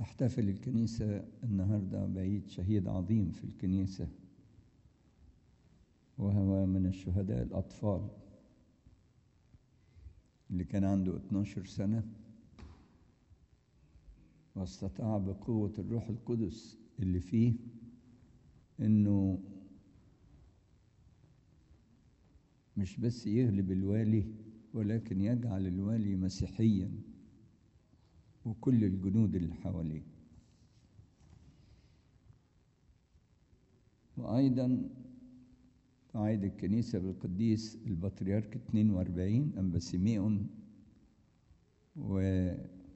تحتفل الكنيسة النهاردة بعيد شهيد عظيم في الكنيسة وهو من الشهداء الأطفال اللي كان عنده 12 سنة واستطاع بقوة الروح القدس اللي فيه إنه مش بس يغلب الوالي ولكن يجعل الوالي مسيحيا وكل الجنود اللي حواليه وأيضا تعايد الكنيسة بالقديس البطريرك 42 أنبا سيميون و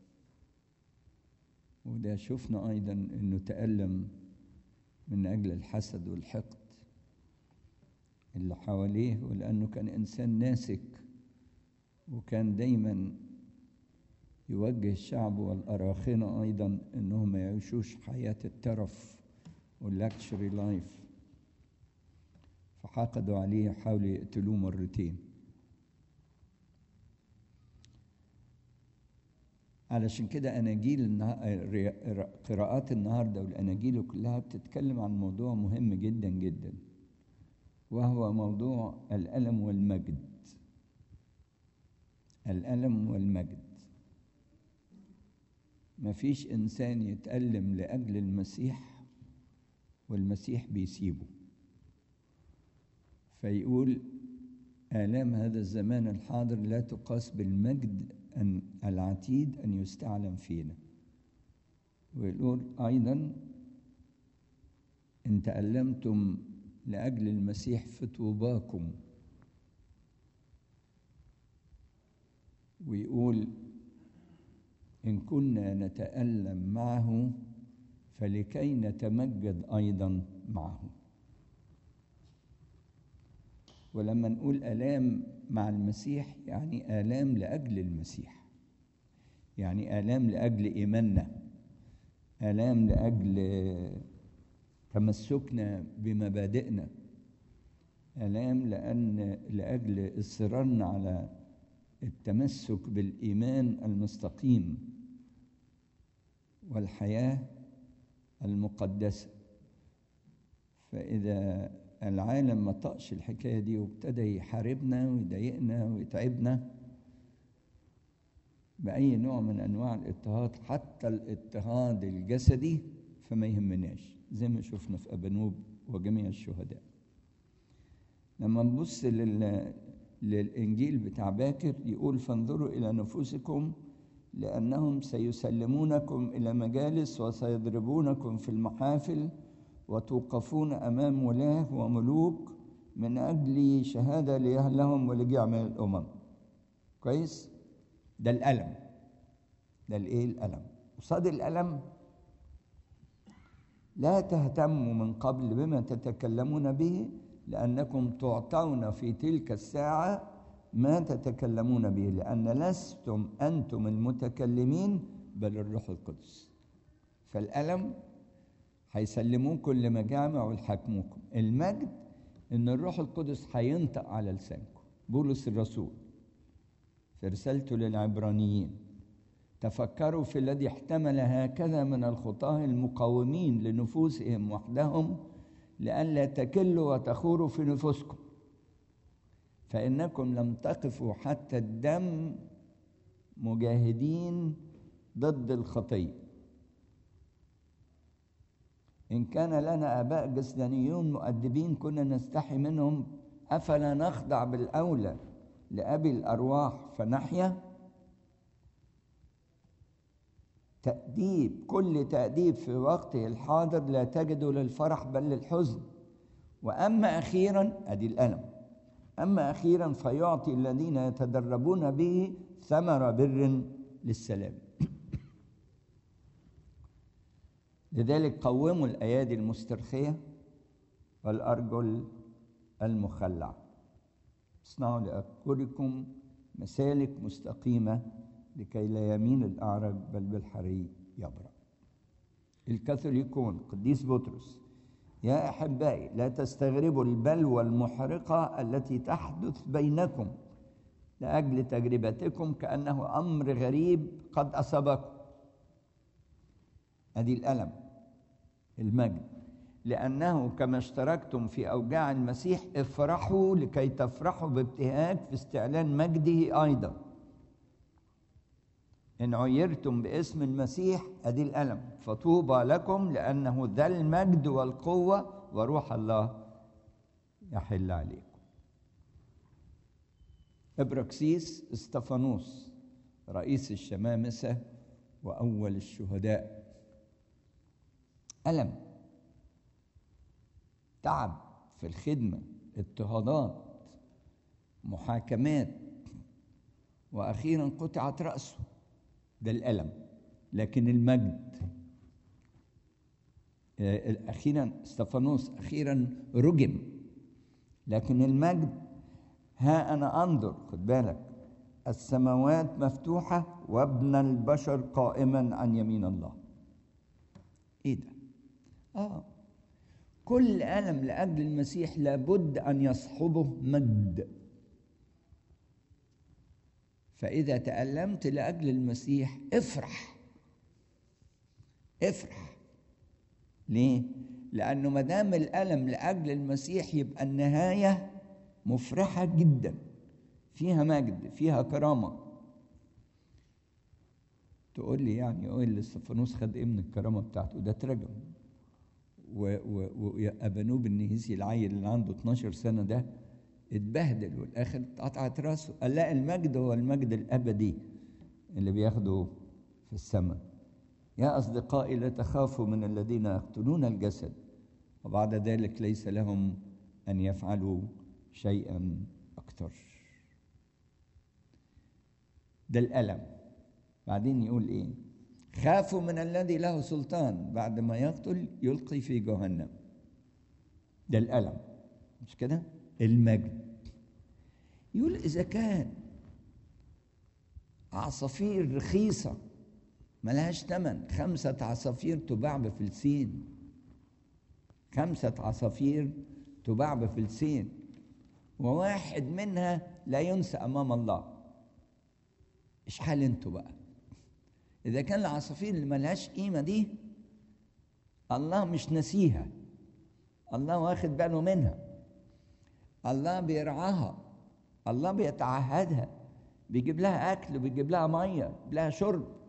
وده شفنا أيضا أنه تألم من أجل الحسد والحقد اللي حواليه ولأنه كان إنسان ناسك وكان دايما يوجه الشعب والأراخنة أيضا أنهم ما يعيشوش حياة الترف واللاكشري لايف فحقدوا عليه حاولوا يقتلوه مرتين علشان كده أناجيل النها... قراءات النهاردة والأناجيل كلها بتتكلم عن موضوع مهم جدا جدا وهو موضوع الألم والمجد الألم والمجد مفيش إنسان يتألم لأجل المسيح والمسيح بيسيبه فيقول آلام هذا الزمان الحاضر لا تقاس بالمجد أن العتيد أن يستعلم فينا ويقول أيضا إن تألمتم لأجل المسيح فطوباكم ويقول إن كنا نتألم معه فلكي نتمجد أيضا معه ولما نقول آلام مع المسيح يعني آلام لأجل المسيح يعني آلام لأجل إيماننا آلام لأجل تمسكنا بمبادئنا آلام لأن لأجل إصرارنا على التمسك بالإيمان المستقيم والحياة المقدسة فإذا العالم ما طقش الحكاية دي وابتدى يحاربنا ويضايقنا ويتعبنا بأي نوع من أنواع الاضطهاد حتى الاضطهاد الجسدي فما يهمناش زي ما شفنا في أبنوب وجميع الشهداء لما نبص لل... للإنجيل بتاع باكر يقول فانظروا إلى نفوسكم لأنهم سيسلمونكم إلى مجالس وسيضربونكم في المحافل وتوقفون أمام ولاه وملوك من أجل شهادة لأهلهم ولجميع الأمم كويس ده الألم ده الإيه الألم قصاد الألم لا تهتموا من قبل بما تتكلمون به لأنكم تعطون في تلك الساعة ما تتكلمون به لأن لستم أنتم المتكلمين بل الروح القدس فالألم هيسلموكم لمجامع ويحاكموكم المجد ان الروح القدس هينطق على لسانكم بولس الرسول في رسالته للعبرانيين تفكروا في الذي احتمل هكذا من الخطاه المقاومين لنفوسهم وحدهم لئلا تكلوا وتخوروا في نفوسكم فانكم لم تقفوا حتى الدم مجاهدين ضد الخطيه إن كان لنا آباء جسدانيون مؤدبين كنا نستحي منهم أفلا نخضع بالأولى لأبي الأرواح فنحيا تأديب كل تأديب في وقته الحاضر لا تجد للفرح بل للحزن وأما أخيرا أدي الألم أما أخيرا فيعطي الذين يتدربون به ثمر بر للسلام لذلك قوموا الايادي المسترخيه والارجل المخلعه اصنعوا لارجلكم مسالك مستقيمه لكي لا يمين الاعرج بل بالحري يبرأ الكاثوليكون قديس بطرس يا احبائي لا تستغربوا البلوى المحرقه التي تحدث بينكم لاجل تجربتكم كانه امر غريب قد اصابكم ادي الالم المجد لانه كما اشتركتم في اوجاع المسيح افرحوا لكي تفرحوا بابتهاج في استعلان مجده ايضا ان عيرتم باسم المسيح ادي الالم فطوبى لكم لانه ذا المجد والقوه وروح الله يحل عليكم ابراكسيس استفانوس رئيس الشمامسه واول الشهداء الم تعب في الخدمه اضطهادات محاكمات واخيرا قطعت راسه ده الالم لكن المجد اخيرا استفانوس اخيرا رجم لكن المجد ها انا انظر خد بالك السماوات مفتوحه وابن البشر قائما عن يمين الله ايه ده اه كل الم لاجل المسيح لابد ان يصحبه مجد فاذا تالمت لاجل المسيح افرح افرح ليه لانه ما دام الالم لاجل المسيح يبقى النهايه مفرحه جدا فيها مجد فيها كرامه تقول لي يعني ايه اللي استفانوس خد ايه من الكرامه بتاعته ده اترجم وابانوب النهيسي العيل اللي عنده 12 سنه ده اتبهدل والاخر اتقطعت راسه قال لا المجد هو المجد الابدي اللي بياخده في السماء يا اصدقائي لا تخافوا من الذين يقتلون الجسد وبعد ذلك ليس لهم ان يفعلوا شيئا اكثر ده الالم بعدين يقول ايه خافوا من الذي له سلطان بعد ما يقتل يلقي في جهنم ده الالم مش كده المجد يقول اذا كان عصافير رخيصه ملهاش ثمن خمسة عصافير تباع بفلسين خمسة عصافير تباع بفلسين وواحد منها لا ينسى أمام الله إيش حال انتوا بقى إذا كان العصافير اللي ملهاش قيمة دي الله مش نسيها الله واخد باله منها الله بيرعاها الله بيتعهدها بيجيب لها أكل وبيجيب لها مية بيجيب لها شرب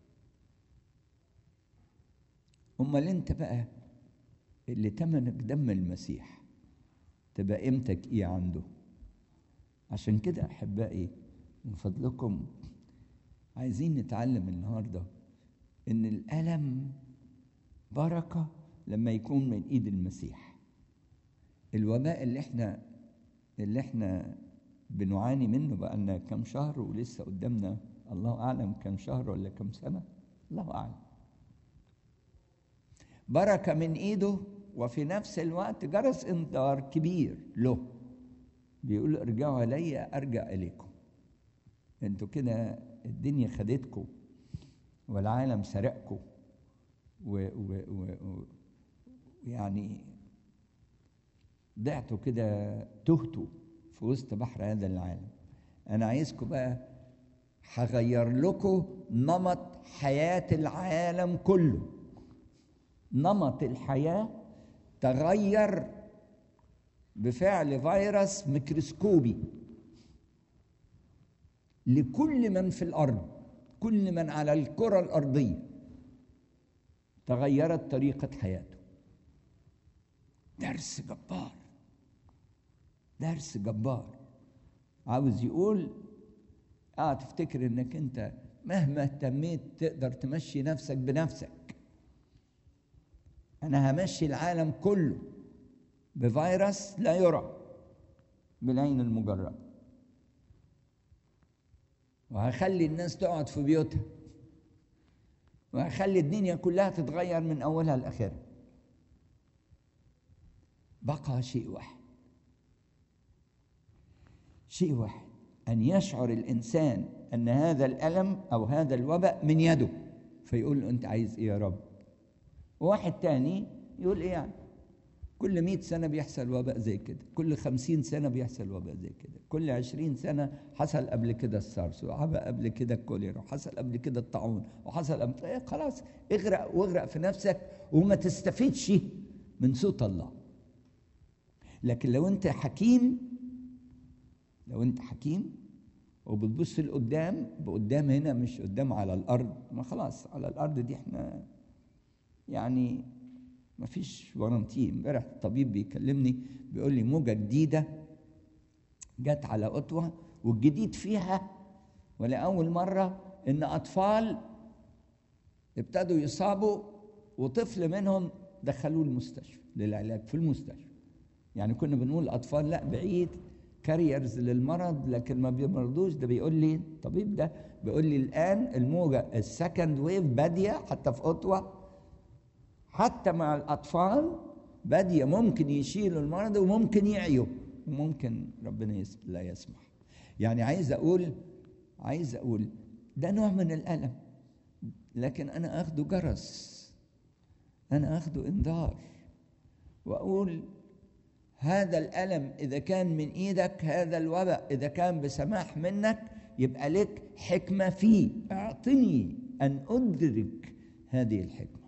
امال انت بقى اللي تمنك دم المسيح تبقى قيمتك ايه عنده عشان كده احبائي من فضلكم عايزين نتعلم النهارده ان الالم بركه لما يكون من ايد المسيح الوباء اللي احنا اللي احنا بنعاني منه بقى لنا كام شهر ولسه قدامنا الله اعلم كام شهر ولا كام سنه الله اعلم بركه من ايده وفي نفس الوقت جرس انذار كبير له بيقول ارجعوا الي ارجع اليكم انتوا كده الدنيا خدتكم والعالم سرقكم ويعني ضعتوا كده تهتوا في وسط بحر هذا العالم انا عايزكم بقى هغير لكم نمط حياه العالم كله نمط الحياه تغير بفعل فيروس ميكروسكوبي لكل من في الارض كل من على الكره الارضيه تغيرت طريقه حياته درس جبار درس جبار عاوز يقول اه تفتكر انك انت مهما اهتميت تقدر تمشي نفسك بنفسك انا همشي العالم كله بفيروس لا يرى بالعين المجرده وهخلي الناس تقعد في بيوتها وهخلي الدنيا كلها تتغير من اولها لاخرها بقى شيء واحد شيء واحد ان يشعر الانسان ان هذا الالم او هذا الوباء من يده فيقول له انت عايز ايه يا رب واحد تاني يقول ايه يعني كل مئة سنة بيحصل وباء زي كده كل خمسين سنة بيحصل وباء زي كده كل عشرين سنة حصل قبل كده السارس وحصل قبل كده الكوليرا وحصل قبل كده الطاعون وحصل قبل إيه خلاص اغرق واغرق في نفسك وما تستفيدش من صوت الله لكن لو انت حكيم لو انت حكيم وبتبص لقدام بقدام هنا مش قدام على الارض ما خلاص على الارض دي احنا يعني ما فيش ورنتيه امبارح الطبيب بيكلمني بيقول لي موجه جديده جت على قطوه والجديد فيها ولاول مره ان اطفال ابتدوا يصابوا وطفل منهم دخلوه المستشفى للعلاج في المستشفى يعني كنا بنقول اطفال لا بعيد كاريرز للمرض لكن ما بيمرضوش ده بيقول لي الطبيب ده بيقول لي الان الموجه السكند ويف باديه حتى في قطوه حتى مع الاطفال باديه ممكن يشيلوا المرض وممكن يعيوا وممكن ربنا لا يسمح يعني عايز اقول عايز اقول ده نوع من الالم لكن انا اخده جرس انا اخده انذار واقول هذا الألم إذا كان من إيدك هذا الوباء إذا كان بسماح منك يبقى لك حكمة فيه أعطني أن أدرك هذه الحكمة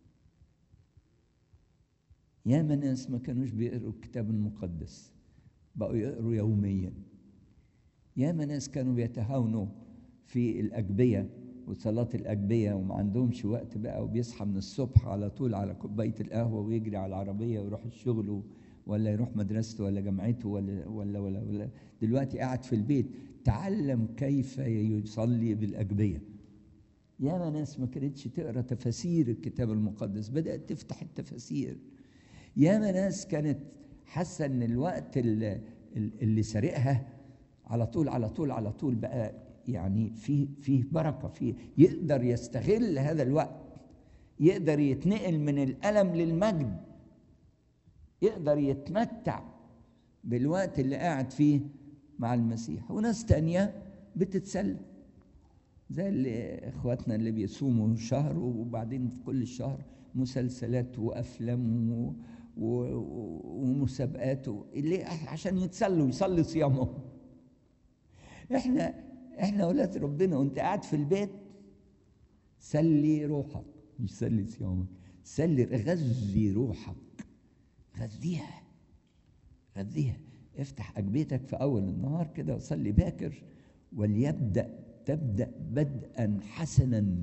يا من ناس ما كانوش بيقروا الكتاب المقدس بقوا يقروا يوميا يا من ناس كانوا بيتهاونوا في الأجبية وصلاة الأجبية وما عندهمش وقت بقى وبيصحى من الصبح على طول على كوباية القهوة ويجري على العربية ويروح الشغل ولا يروح مدرسته ولا جامعته ولا ولا ولا, ولا دلوقتي قاعد في البيت تعلم كيف يصلي بالأجبية ياما ناس ما كانتش تقرا تفاسير الكتاب المقدس بدأت تفتح التفاسير ياما ناس كانت حاسة إن الوقت اللي, اللي سارقها على طول على طول على طول بقى يعني فيه فيه بركة فيه يقدر يستغل هذا الوقت يقدر يتنقل من الألم للمجد يقدر يتمتع بالوقت اللي قاعد فيه مع المسيح وناس تانية بتتسلى زي اللي اخواتنا اللي بيصوموا شهر وبعدين في كل الشهر مسلسلات وافلام و... و... ومسابقات اللي عشان يتسلوا يصلي صيامهم احنا احنا اولاد ربنا وانت قاعد في البيت سلي روحك مش سلي صيامك سلي غذي روحك غذيها غذيها افتح أجبيتك في أول النهار كده وصلي باكر وليبدأ تبدأ بدءا حسنا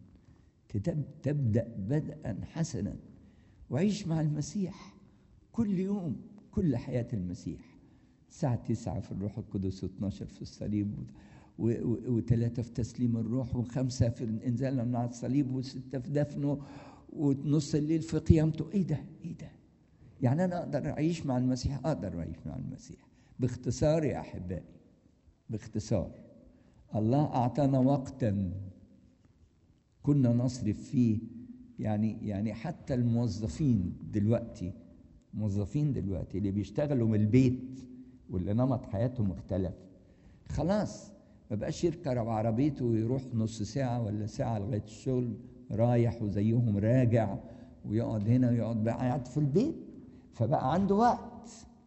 تبدأ بدءا حسنا وعيش مع المسيح كل يوم كل حياة المسيح الساعة تسعة في الروح القدس و12 في الصليب وثلاثة في تسليم الروح وخمسة في الإنزال من على الصليب وستة في دفنه ونص الليل في قيامته إيه ده إيه ده يعني أنا أقدر أعيش مع المسيح أقدر أعيش مع المسيح باختصار يا أحبائي باختصار الله أعطانا وقتا كنا نصرف فيه يعني يعني حتى الموظفين دلوقتي موظفين دلوقتي اللي بيشتغلوا من البيت واللي نمط حياتهم اختلف خلاص ما بقاش يركب عربيته ويروح نص ساعة ولا ساعة لغاية الشغل رايح وزيهم راجع ويقعد هنا ويقعد بقى قاعد في البيت فبقى عنده وقت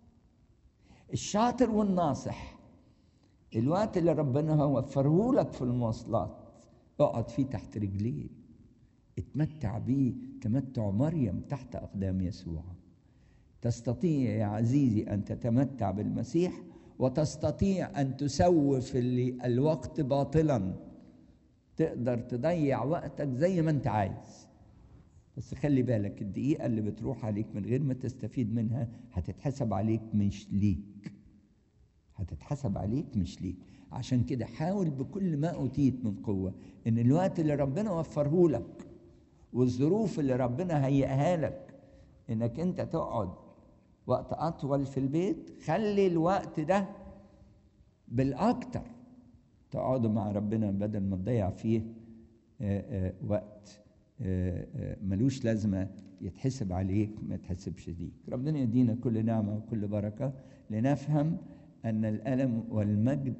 الشاطر والناصح الوقت اللي ربنا وفره لك في المواصلات اقعد فيه تحت رجليه اتمتع بيه تمتع مريم تحت اقدام يسوع تستطيع يا عزيزي ان تتمتع بالمسيح وتستطيع ان تسوف الوقت باطلا تقدر تضيع وقتك زي ما انت عايز بس خلي بالك الدقيقة اللي بتروح عليك من غير ما تستفيد منها هتتحسب عليك مش ليك هتتحسب عليك مش ليك عشان كده حاول بكل ما أوتيت من قوة إن الوقت اللي ربنا وفره لك والظروف اللي ربنا هيئها لك إنك أنت تقعد وقت أطول في البيت خلي الوقت ده بالأكتر تقعدوا مع ربنا بدل ما تضيع فيه آآ آآ وقت آآ ملوش لازمة يتحسب عليك ما يتحسبش ليك ربنا يدينا كل نعمة وكل بركة لنفهم أن الألم والمجد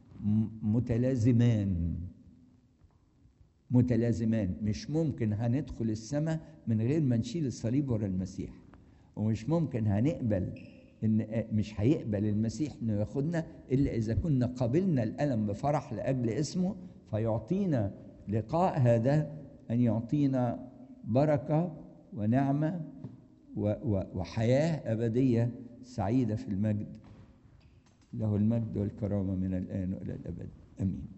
متلازمان متلازمان مش ممكن هندخل السماء من غير ما نشيل الصليب ورا المسيح ومش ممكن هنقبل ان مش هيقبل المسيح انه ياخدنا الا اذا كنا قبلنا الالم بفرح لاجل اسمه فيعطينا لقاء هذا ان يعطينا بركه ونعمه و- و- وحياه ابديه سعيده في المجد له المجد والكرامه من الان والى الابد امين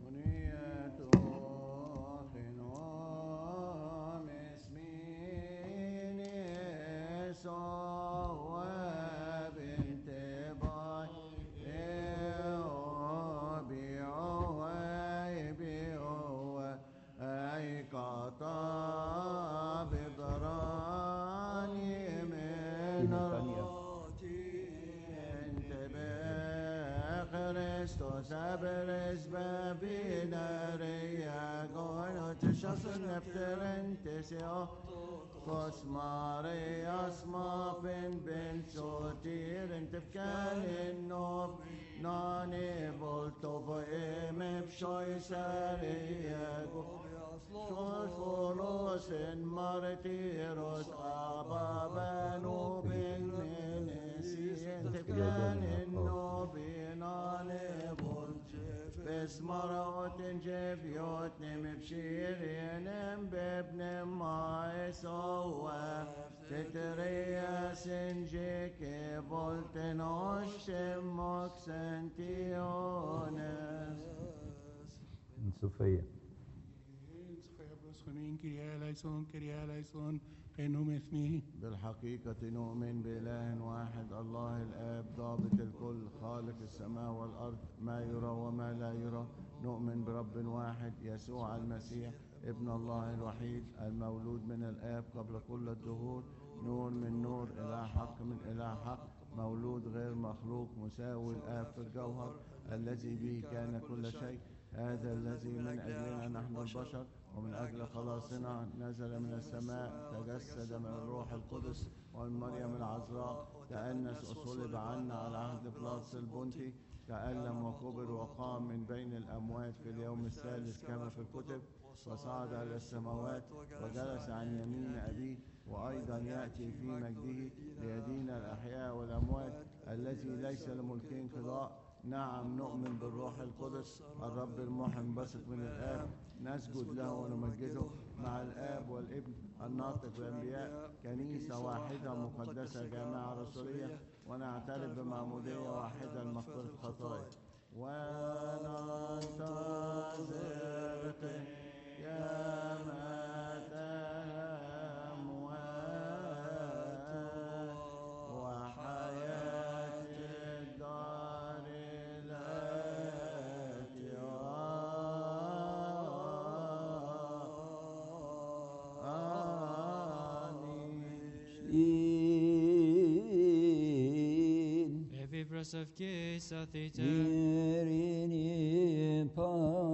Christos aberes babinaria gono tishas nefterentes yo Kos Marias mafin ben sotir en tefkan in nob nani volto vo eme pshoy saria go Sos folos en martiros ababanu ben menesi en tefkan in nob nani volto بس مرات جبيوت نم بشيرين بابن ما يسوى تتريا سنجيك بولت نوش مكسنتيونس صوفيا Kyrie eleison, Kyrie eleison, renum اسمه بالحقيقة نؤمن بإله واحد الله الآب ضابط الكل خالق السماء والأرض ما يرى وما لا يرى نؤمن برب واحد يسوع المسيح ابن الله الوحيد المولود من الآب قبل كل الدهور نور من نور إله حق من إله حق مولود غير مخلوق مساوي الآب في الجوهر الذي به كان كل شيء هذا الذي من أجلنا نحن البشر ومن أجل خلاصنا نزل من السماء تجسد من الروح القدس ومن مريم العذراء تأنس وصلب عنا على عهد بلاطس البنطي تألم وكبر وقام من بين الأموات في اليوم الثالث كما في الكتب وصعد إلى السماوات وجلس عن يمين أبيه وأيضا يأتي في مجده ليدين الأحياء والأموات الذي ليس لملكه انقضاء نعم نؤمن بالروح القدس الرب المحي المنبثق من الآب نسجد له ونمجده مع الآب والابن الناطق بالأنبياء كنيسة واحدة مقدسة جامعة رسولية ونعترف بمعمودية واحدة لمغفرة الخطايا وننتظر قيامة الأموات وحياة الدار التي in Every breath of kiss, a theater. Irini pa